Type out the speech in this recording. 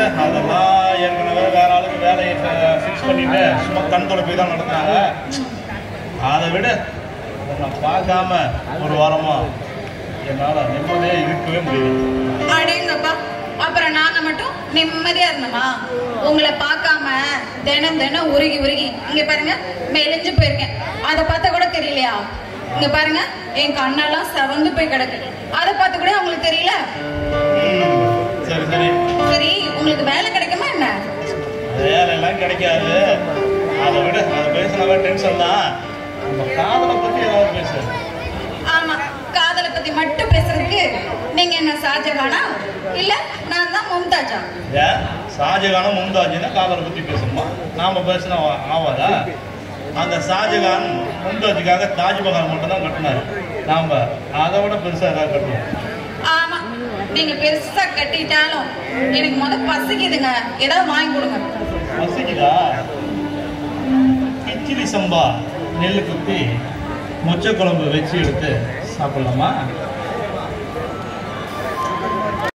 அதெல்லாம் ஏற்கனவே வேற ஆளுக்கு வேலையை ஃபிக்ஸ் பண்ணிட்டு சும்மா கண் தொலைப்பை தான் நடத்துனாங்க அதை விட உன்னை பார்க்காம ஒரு வாரமா என்னால நிம்மதியே இருக்கவே முடியல அடேங்கப்பா அப்புறம் நாங்க மட்டும் நிம்மதியா இருந்தோமா உங்களை பார்க்காம தினம் தினம் உருகி உருகி இங்க பாருங்க மெலிஞ்சு போயிருக்கேன் அதை பார்த்தா கூட தெரியலையா இங்க பாருங்க என் கண்ணெல்லாம் செவந்து போய் கிடக்கு அதை பார்த்து கூட உங்களுக்கு தெரியல ம், சரி சரி சரி உங்களுக்கு வேலை கிடைக்குமா என்ன வேலையெல்லாம் கிடைக்காது அதை விட அதை பேசினாவே டென்ஷன் தான் நம்ம காதலை பத்தி ஏதாவது பேசு ஆமா காதலை பத்தி மட்டும் பேசுறதுக்கு நீங்க என்ன ஷாஜகானா இல்ல நான் தான் மும்தாஜா ஏன் ஷாஜகானும் மும்தாஜினா காதலை பத்தி பேசணுமா நாம பேசினா ஆ- ஆவாதா அந்த ஷாஜகான் மும்தாஜுக்காக தாஜ்மஹால் மட்டும் தான் கட்டினாரு நாம அதை விட பெருசா ஏதாவது கட்டுவோம் ஆமா நீங்க பெருசா கட்டிட்டாலும் எனக்கு முத பசிக்குதுங்க ஏதாவது வாங்கி கொடுங்க பசிக்குதா கிச்சிலி சம்பா நெல் குத்தி மொச்சை குழம்பு வச்சு எடுத்து சாப்பிடலாமா